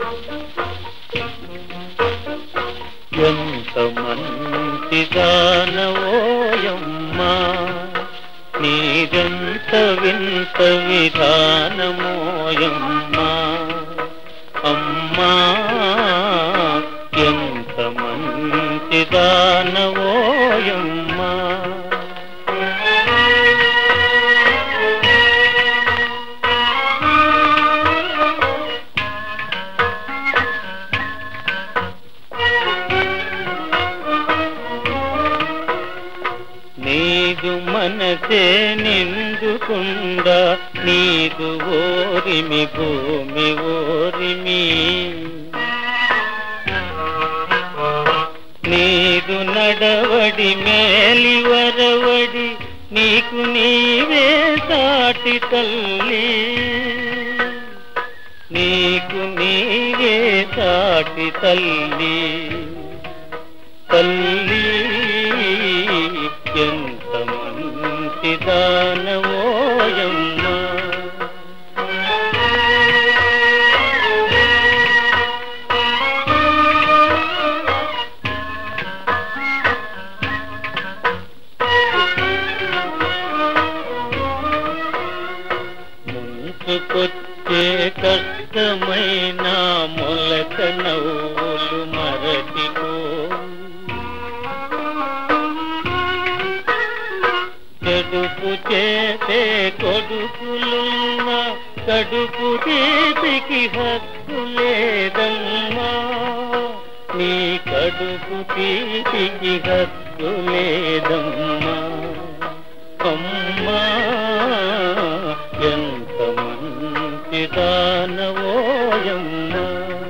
ఎంత మంచిదానవోయమ్మా నీదెంత వింత విధానమోయమ్మా అమ్మా ఎంత మంచిదానవోయమ్మా నీదు మనసే నిండుకుండా నీదు ఓరిమి భూమి ఓరిమి నీదు నడవడి మేలి వరవడి నీకు నీవే సాటి తల్లి నీకు నీవే సాటి తల్లి తల్లి ఎంత మంచిదానవోయమ్మా ముంచుకొచ్చే కష్టమైన మొలక నవ్వులు మరచిపో చెడుపు చేసే కొడుకులున్న కడుపు తీపికి హక్కు లేదమ్మా నీ కడుపు తీపికి హక్కు లేదమ్మా అమ్మా ఎంత మంచిదానవోయమ్మా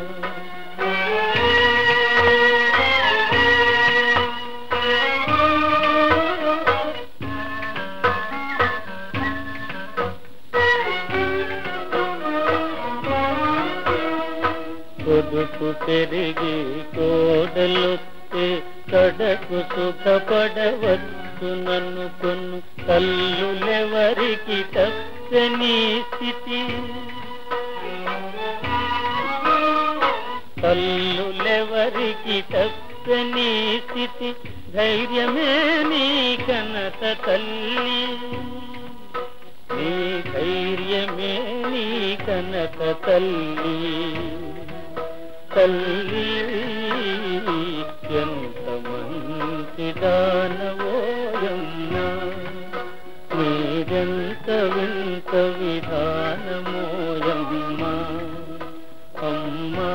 కొడుకు పెరిగి కోడలొస్తే కడకు సుఖపడవచ్చు నన్ను కొన్ను కల్లులెవరికి తప్పని స్థితి కల్లులెవరికి తప్పని స్థితి ధైర్యమే నీ కనత తల్లి నీ ధైర్యమే నీ కనక తల్లి తల్లి ఎంత మంచిదానవోయమ్మా నీదెంత వింత విధానమోయమ్మా అమ్మా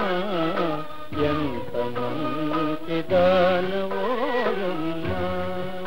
ఎంత మంచిదానవోయమ్మా